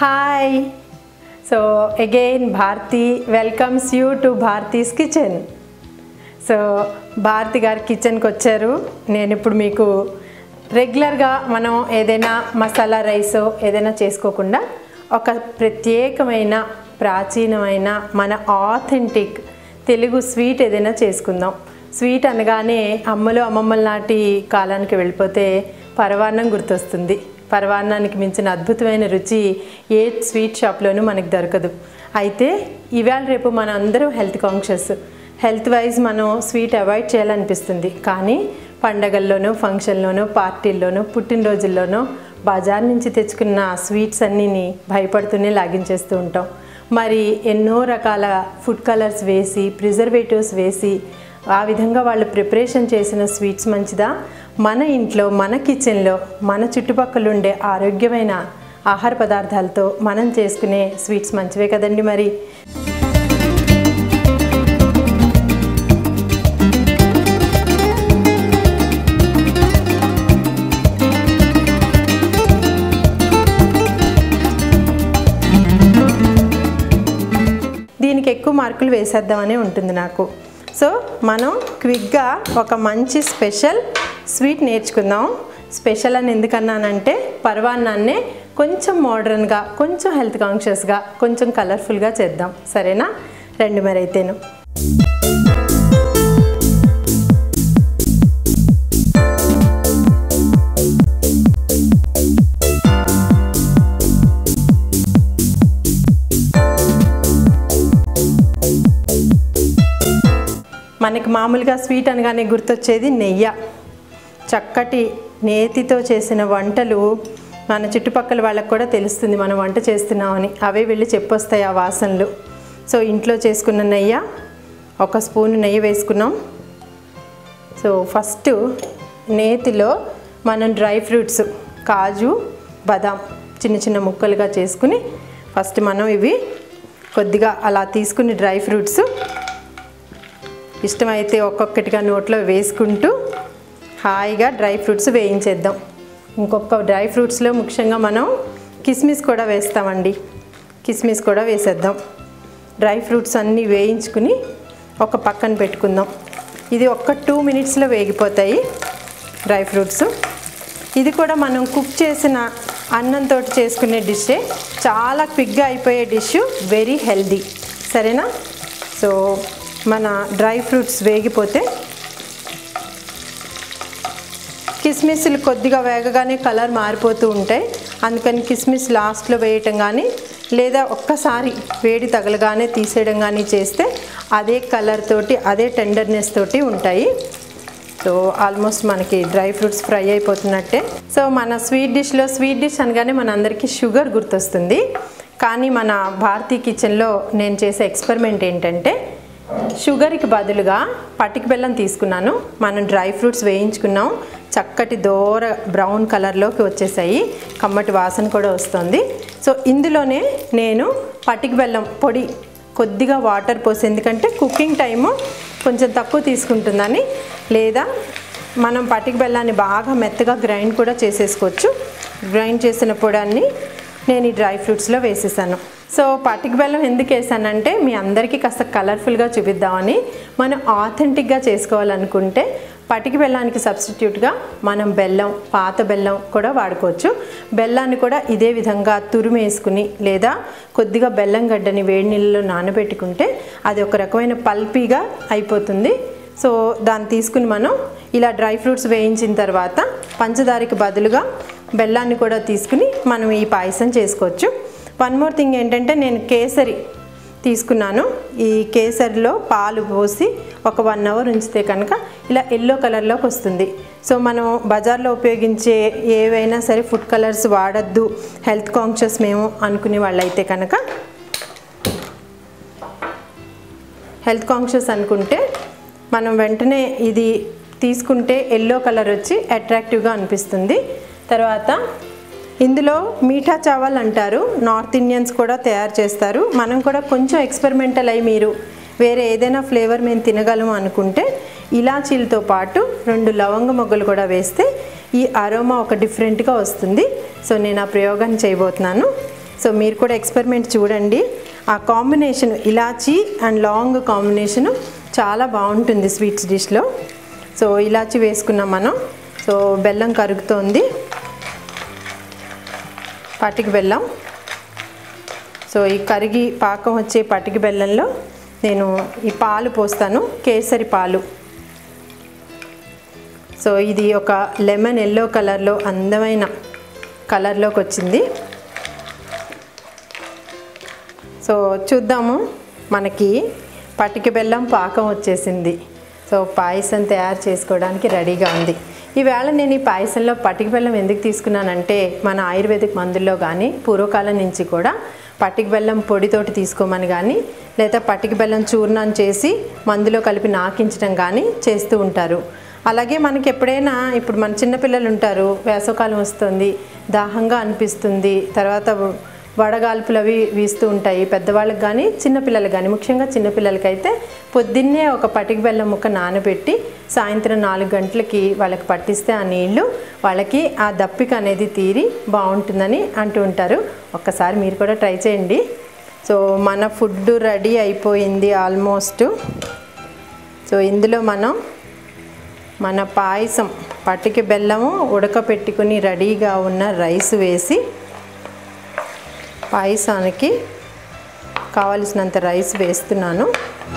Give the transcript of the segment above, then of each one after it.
hi so again Bharathi welcomes you to Bharathi's kitchen so Bharathi గారి కిచెన్కి వచ్చారు నేను ఇప్పుడు మీకు రెగ్యులర్గా మనం ఏదైనా మసాలా రైస్ ఏదైనా చేసుకోకుండా ఒక ప్రత్యేకమైన ప్రాచీనమైన మన ఆథెంటిక్ తెలుగు స్వీట్ ఏదైనా చేసుకుందాం స్వీట్ అనగానే అమ్మలు అమ్మమ్మల నాటి కాలానికి వెళ్ళిపోతే పరవాన్నం గుర్తొస్తుంది పరవాన్నానికి మించిన అద్భుతమైన రుచి ఏ స్వీట్ షాప్లోనూ మనకు దొరకదు అయితే ఇవాళ రేపు మన అందరం హెల్త్ కాన్షియస్ హెల్త్ వైజ్ మనం స్వీట్ అవాయిడ్ చేయాలనిపిస్తుంది కానీ పండగల్లోనూ ఫంక్షన్లోనూ పార్టీల్లోనూ పుట్టినరోజుల్లోనూ బజార్ నుంచి తెచ్చుకున్న స్వీట్స్ అన్నీని భయపడుతూనే లాగించేస్తూ ఉంటాం మరి ఎన్నో రకాల ఫుడ్ కలర్స్ వేసి ప్రిజర్వేటివ్స్ వేసి ఆ విధంగా వాళ్ళు ప్రిపరేషన్ చేసిన స్వీట్స్ మంచిదా మన ఇంట్లో మన కిచెన్లో మన చుట్టుపక్కల ఉండే ఆరోగ్యమైన ఆహార పదార్థాలతో మనం చేసుకునే స్వీట్స్ మంచివే కదండి మరి దీనికి ఎక్కువ మార్కులు వేసేద్దామని ఉంటుంది నాకు సో మనం క్విక్గా ఒక మంచి స్పెషల్ స్వీట్ నేర్చుకుందాం స్పెషల్ అని ఎందుకన్నానంటే పర్వాన్నాన్నే కొంచెం మోడర్న్గా కొంచెం హెల్త్ కాన్షియస్గా కొంచెం కలర్ఫుల్గా చేద్దాం సరేనా రెండు మరి అయితేను మనకి మామూలుగా స్వీట్ అనగానే గుర్తొచ్చేది నెయ్యి చక్కటి నేతితో చేసిన వంటలు మన చుట్టుపక్కల వాళ్ళకి కూడా తెలుస్తుంది మనం వంట చేస్తున్నామని అవే వెళ్ళి చెప్పొస్తాయి ఆ వాసనలు సో ఇంట్లో చేసుకున్న నెయ్యి ఒక స్పూన్ నెయ్యి వేసుకున్నాం సో ఫస్ట్ నేతిలో మనం డ్రై ఫ్రూట్స్ కాజు బాదాం చిన్న చిన్న ముక్కలుగా చేసుకుని ఫస్ట్ మనం ఇవి కొద్దిగా అలా తీసుకుని డ్రై ఫ్రూట్స్ ఇష్టమైతే ఒక్కొక్కటిగా నోట్లో వేసుకుంటూ హాయిగా డ్రై ఫ్రూట్స్ వేయించేద్దాం ఇంకొక డ్రై ఫ్రూట్స్లో ముఖ్యంగా మనం కిస్మిస్ కూడా వేస్తామండి కిస్మిస్ కూడా వేసేద్దాం డ్రై ఫ్రూట్స్ అన్నీ వేయించుకుని ఒక పక్కన పెట్టుకుందాం ఇది ఒక్క టూ మినిట్స్లో వేగిపోతాయి డ్రై ఫ్రూట్స్ ఇది కూడా మనం కుక్ చేసిన అన్నంతో చేసుకునే డిషే చాలా క్విక్గా అయిపోయే డిష్ వెరీ హెల్దీ సరేనా సో మన డ్రై ఫ్రూట్స్ వేగిపోతే కిస్మిస్లు కొద్దిగా వేగగానే కలర్ మారిపోతూ ఉంటాయి అందుకని కిస్మిస్ లాస్ట్లో వేయటం కానీ లేదా ఒక్కసారి వేడి తగలగానే తీసేయడం కానీ చేస్తే అదే కలర్ తోటి అదే టెండర్నెస్ తోటి ఉంటాయి సో ఆల్మోస్ట్ మనకి డ్రై ఫ్రూట్స్ ఫ్రై అయిపోతున్నట్టే సో మన స్వీట్ డిష్లో స్వీట్ డిష్ అనగానే మన అందరికీ షుగర్ గుర్తొస్తుంది కానీ మన భారతీ కిచెన్లో నేను చేసే ఎక్స్పెరిమెంట్ ఏంటంటే షుగర్కి బదులుగా పటిక బెల్లం తీసుకున్నాను మనం డ్రై ఫ్రూట్స్ వేయించుకున్నాం చక్కటి దోర బ్రౌన్ కలర్లోకి వచ్చేసాయి కమ్మటి వాసన కూడా వస్తుంది సో ఇందులోనే నేను పటిక బెల్లం పొడి కొద్దిగా వాటర్ పోసి ఎందుకంటే కుకింగ్ టైము కొంచెం తక్కువ తీసుకుంటుందని లేదా మనం పటిక బెల్లాన్ని బాగా మెత్తగా గ్రైండ్ కూడా చేసేసుకోవచ్చు గ్రైండ్ చేసిన పొడాన్ని నేను ఈ డ్రై ఫ్రూట్స్లో వేసేసాను సో పటిక బెల్లం ఎందుకు వేసానంటే మీ అందరికీ కాస్త కలర్ఫుల్గా చూపిద్దామని మనం ఆథెంటిక్గా చేసుకోవాలనుకుంటే పటిక బెల్లానికి సబ్స్టిట్యూట్గా మనం బెల్లం పాత బెల్లం కూడా వాడుకోవచ్చు బెల్లాన్ని కూడా ఇదే విధంగా తురుము వేసుకుని లేదా కొద్దిగా బెల్లం గడ్డని వేడి నీళ్ళలో నానబెట్టుకుంటే అది ఒక రకమైన పల్పీగా అయిపోతుంది సో దాన్ని తీసుకుని మనం ఇలా డ్రై ఫ్రూట్స్ వేయించిన తర్వాత పంచదారకి బదులుగా బెల్లాన్ని కూడా తీసుకుని మనం ఈ పాయసం చేసుకోవచ్చు వన్ మోర్ థింగ్ ఏంటంటే నేను కేసరి తీసుకున్నాను ఈ కేసరిలో పాలు పోసి ఒక వన్ అవర్ ఉంచితే కనుక ఇలా ఎల్లో కలర్లోకి వస్తుంది సో మనం బజార్లో ఉపయోగించే ఏవైనా సరే ఫుడ్ కలర్స్ వాడద్దు హెల్త్ కాన్షియస్ మేము అనుకునే వాళ్ళైతే కనుక హెల్త్ కాన్షియస్ అనుకుంటే మనం వెంటనే ఇది తీసుకుంటే ఎల్లో కలర్ వచ్చి అట్రాక్టివ్గా అనిపిస్తుంది తర్వాత ఇందులో మీఠా చావల్ అంటారు నార్త్ ఇండియన్స్ కూడా తయారు చేస్తారు మనం కూడా కొంచెం ఎక్స్పెరిమెంటల్ అయి మీరు వేరే ఏదైనా ఫ్లేవర్ మేము తినగలము అనుకుంటే ఇలాచీలతో పాటు రెండు లవంగ మొగ్గలు కూడా వేస్తే ఈ అరోమా ఒక డిఫరెంట్గా వస్తుంది సో నేను ఆ ప్రయోగాన్ని చేయబోతున్నాను సో మీరు కూడా ఎక్స్పెరిమెంట్ చూడండి ఆ కాంబినేషన్ ఇలాచీ అండ్ లాంగ్ కాంబినేషను చాలా బాగుంటుంది స్వీట్స్ డిష్లో సో ఇలాచీ వేసుకున్నాం మనం సో బెల్లం కరుగుతోంది పటికి బెల్లం సో ఈ కరిగి పాకం వచ్చే పటికి బెల్లంలో నేను ఈ పాలు పోస్తాను కేసరి పాలు సో ఇది ఒక లెమన్ ఎల్లో కలర్లో అందమైన కలర్లోకి వచ్చింది సో చూద్దాము మనకి పటిక బెల్లం పాకం వచ్చేసింది సో పాయసం తయారు చేసుకోవడానికి రెడీగా ఉంది ఈవేళ నేను ఈ పాయసంలో పటిక బెల్లం ఎందుకు తీసుకున్నానంటే మన ఆయుర్వేదిక్ మందుల్లో కానీ పూర్వకాలం నుంచి కూడా పటిక బెల్లం పొడితోటి తీసుకోమని కానీ లేదా పటిక బెల్లం చూర్ణం చేసి మందులో కలిపి నాకించడం కానీ చేస్తూ ఉంటారు అలాగే మనకి ఎప్పుడైనా ఇప్పుడు మన చిన్నపిల్లలు ఉంటారు వేసవకాలం వస్తుంది దాహంగా అనిపిస్తుంది తర్వాత వడగాల్పులు అవి వీస్తూ ఉంటాయి పెద్దవాళ్ళకి కానీ చిన్నపిల్లలకు కానీ ముఖ్యంగా చిన్నపిల్లలకైతే పొద్దున్నే ఒక పటిక బెల్లం ముక్క నానబెట్టి సాయంత్రం నాలుగు గంటలకి వాళ్ళకి పట్టిస్తే ఆ నీళ్లు వాళ్ళకి ఆ దప్పిక అనేది తీరి బాగుంటుందని అంటూ ఉంటారు ఒక్కసారి మీరు కూడా ట్రై చేయండి సో మన ఫుడ్ రెడీ అయిపోయింది ఆల్మోస్ట్ సో ఇందులో మనం మన పాయసం పటిక బెల్లము ఉడకపెట్టుకుని రెడీగా ఉన్న రైస్ వేసి పాయసానికి కావలసినంత రైస్ వేస్తున్నాను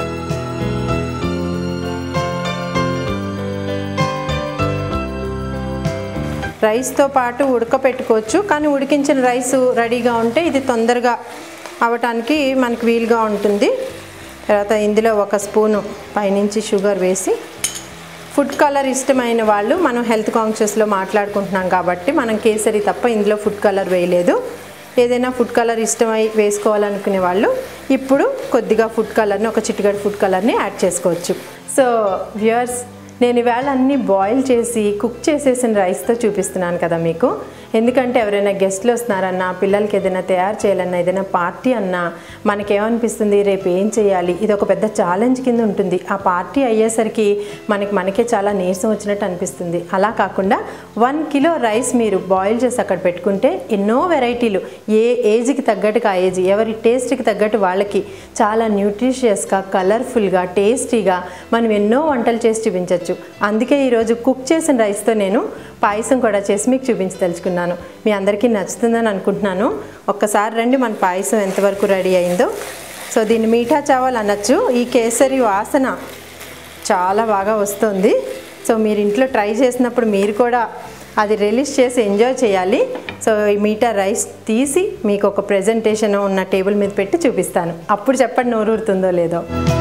రైస్తో పాటు ఉడకపెట్టుకోవచ్చు కానీ ఉడికించిన రైస్ రెడీగా ఉంటే ఇది తొందరగా అవటానికి మనకి వీలుగా ఉంటుంది తర్వాత ఇందులో ఒక స్పూను పైనుంచి షుగర్ వేసి ఫుడ్ కలర్ ఇష్టమైన వాళ్ళు మనం హెల్త్ కాన్షియస్లో మాట్లాడుకుంటున్నాం కాబట్టి మనం కేసరి తప్ప ఇందులో ఫుడ్ కలర్ వేయలేదు ఏదైనా ఫుడ్ కలర్ ఇష్టమై వేసుకోవాలనుకునే వాళ్ళు ఇప్పుడు కొద్దిగా ఫుడ్ కలర్ని ఒక చిటికడి ఫుడ్ కలర్ని యాడ్ చేసుకోవచ్చు సో వ్యూయర్స్ నేను ఇవాళ అన్నీ బాయిల్ చేసి కుక్ చేసేసిన రైస్తో చూపిస్తున్నాను కదా మీకు ఎందుకంటే ఎవరైనా గెస్ట్లు వస్తున్నారన్నా పిల్లలకి ఏదైనా తయారు చేయాలన్నా ఏదైనా పార్టీ అన్నా మనకేమనిపిస్తుంది రేపు ఏం చేయాలి ఇది ఒక పెద్ద ఛాలెంజ్ కింద ఉంటుంది ఆ పార్టీ అయ్యేసరికి మనకి మనకే చాలా నీరసం వచ్చినట్టు అనిపిస్తుంది అలా కాకుండా వన్ కిలో రైస్ మీరు బాయిల్ చేసి అక్కడ పెట్టుకుంటే ఎన్నో వెరైటీలు ఏ ఏజ్కి తగ్గట్టుగా ఆ ఏజ్ ఎవరి టేస్ట్కి తగ్గట్టు వాళ్ళకి చాలా న్యూట్రిషియస్గా కలర్ఫుల్గా టేస్టీగా మనం ఎన్నో వంటలు చేసి చూపించవచ్చు అందుకే ఈరోజు కుక్ చేసిన రైస్తో నేను పాయసం కూడా చేసి మీకు చూపించదలుచుకున్నాను మీ అందరికీ నచ్చుతుందని అనుకుంటున్నాను ఒక్కసారి రండి మన పాయసం ఎంతవరకు రెడీ అయిందో సో దీన్ని మీఠా చావల్ అనొచ్చు ఈ కేసరి వాసన చాలా బాగా వస్తుంది సో మీరు ఇంట్లో ట్రై చేసినప్పుడు మీరు కూడా అది రిలీజ్ చేసి ఎంజాయ్ చేయాలి సో ఈ మీఠా రైస్ తీసి మీకు ఒక ప్రెజెంటేషన్ ఉన్న టేబుల్ మీద పెట్టి చూపిస్తాను అప్పుడు చెప్పండి నోరూరుతుందో లేదో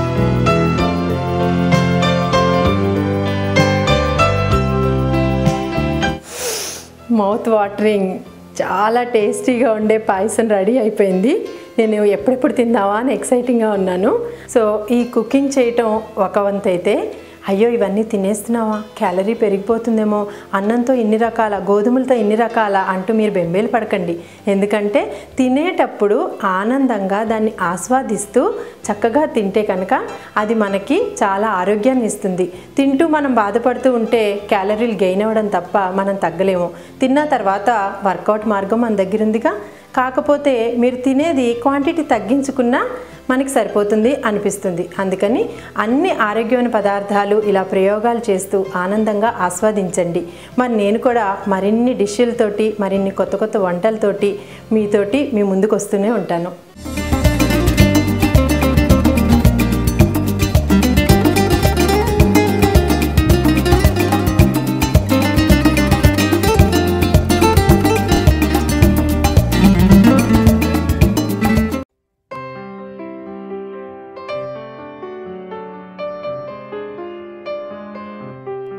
మౌత్ వాటరింగ్ చాలా టేస్టీగా ఉండే పాయసం రెడీ అయిపోయింది నేను ఎప్పుడెప్పుడు తిందావా అని ఎక్సైటింగ్గా ఉన్నాను సో ఈ కుకింగ్ చేయటం ఒక వంతు అయితే అయ్యో ఇవన్నీ తినేస్తున్నావా క్యాలరీ పెరిగిపోతుందేమో అన్నంతో ఇన్ని రకాల గోధుమలతో ఇన్ని రకాల అంటూ మీరు బెంబేలు పడకండి ఎందుకంటే తినేటప్పుడు ఆనందంగా దాన్ని ఆస్వాదిస్తూ చక్కగా తింటే కనుక అది మనకి చాలా ఆరోగ్యాన్ని ఇస్తుంది తింటూ మనం బాధపడుతూ ఉంటే క్యాలరీలు గెయిన్ అవ్వడం తప్ప మనం తగ్గలేము తిన్న తర్వాత వర్కౌట్ మార్గం మన దగ్గర ఉందిగా కాకపోతే మీరు తినేది క్వాంటిటీ తగ్గించుకున్నా మనకి సరిపోతుంది అనిపిస్తుంది అందుకని అన్ని ఆరోగ్యమైన పదార్థాలు ఇలా ప్రయోగాలు చేస్తూ ఆనందంగా ఆస్వాదించండి మరి నేను కూడా మరిన్ని డిష్లతోటి మరిన్ని కొత్త కొత్త వంటలతోటి మీతోటి మీ ముందుకు వస్తూనే ఉంటాను